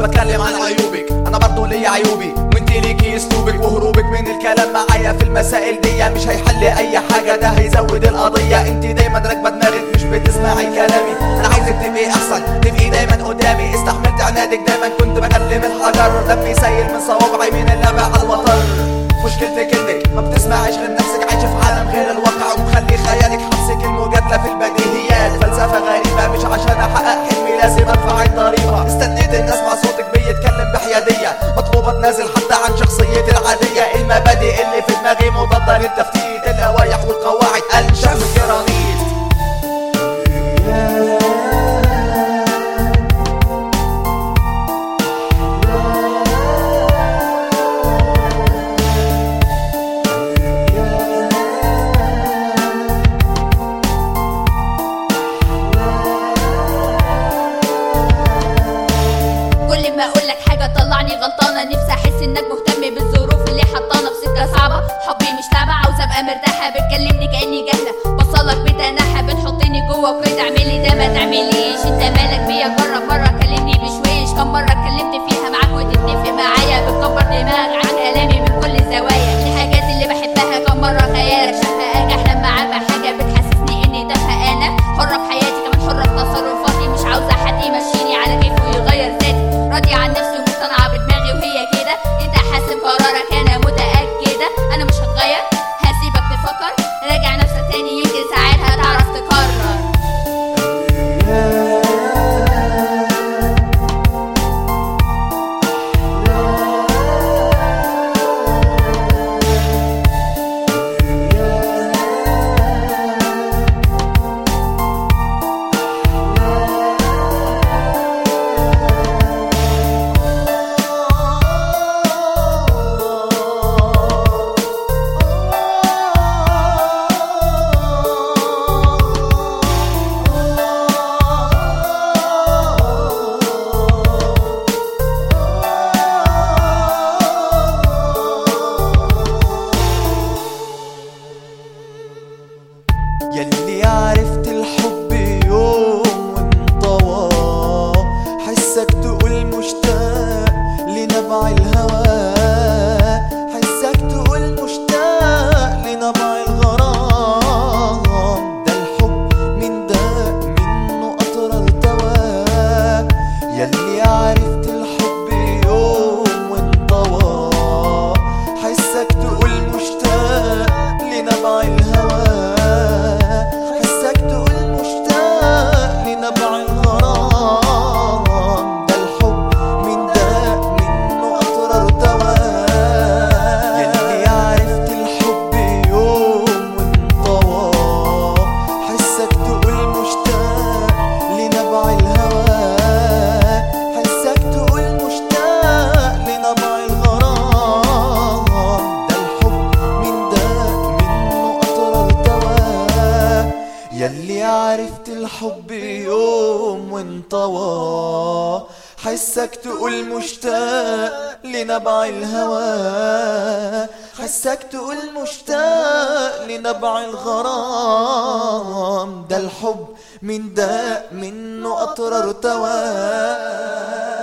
بتكلم عن عيوبك انا برضو ليا عيوبي وانت ليكي اسلوبك وهروبك من الكلام معايا في المسائل دي مش هيحل اي حاجه ده هيزود القضيه انت دايما راكبه دماغك مش بتسمعي كلامي انا عايزك تبقي احسن تبقي دايما قدامي استحملت عنادك دايما كنت بكلم الحجر دمي سايل من صوابعي من اللبع على الوتر مشكلتك انك ما بتسمعيش غير نفسك عايشه في عالم غير الواقع ومخلي خيالك حبسك المجادله في البديهيات فلسفه غريبه مش عشان احقق حلمي لازم ادفع الضريبه استنيت ان اسمع صوتك بيتكلم بحياديه مطلوبه تنازل حتى عن شخصيتي العاديه المبادئ اللي في دماغي مضاده للتفتيت اللوايح والقواعد انشف الجرانيت كل ما اقول لك حاجه طلعني غلطانه نفسي احس انك مهتم بالظروف اللي حطانا في سكه صعبه حبي مش تابع عاوزه ابقى مرتاحه بتكلمني كاني جاهله بصلك بتنحى بتحطني جوه وكده اعملي ده ما تعمليش انت مالك بيا جرب مره كلمني بشويش كم مره اتكلمت فيها معاك وتتفق معايا بتكبر دماغك عن كلامي من كل الزوايا الحاجات اللي بحبها كم مره خيالك شايفه اجي احلم معاك بحاجه بتحسسني اني تافهه انا حره في حياتي كمان حره في تصرفاتي مش عاوزه حد يمشيني على كيفه ويغير ذاتي راضيه عن نفسي ومقتنعه بدماغي وهي كده انت حاسب قرارك انا متاكده انا مش هتغير هسيبك تفكر راجع نفسك تاني يمكن ساعتها تعرف تقرر يلي عرفت الحب يوم وانطوى حسك تقول مشتاق لنبع الهوى حسك تقول مشتاق لنبع الغرام ده الحب من ده منه أطرى الدواء يلي عرفت الحب يوم وانطوى حسك تقول مشتاق لنبع الهوى حسك تقول مشتاق لنبع الغرام ده الحب من ده منه أطرى دواء يلي عرفت الحب يوم وانطوى حسك تقول مشتاق لنبع الهوى حسك تقول مشتاق لنبع الغرام ده الحب من ده منه أطرى الدواء يلي عرفت الحب يوم وانطوى حسك تقول مشتاق لنبع الهوى حسك تقول مشتاق لنبع الغرام ده الحب من ده منه أطرى ارتوى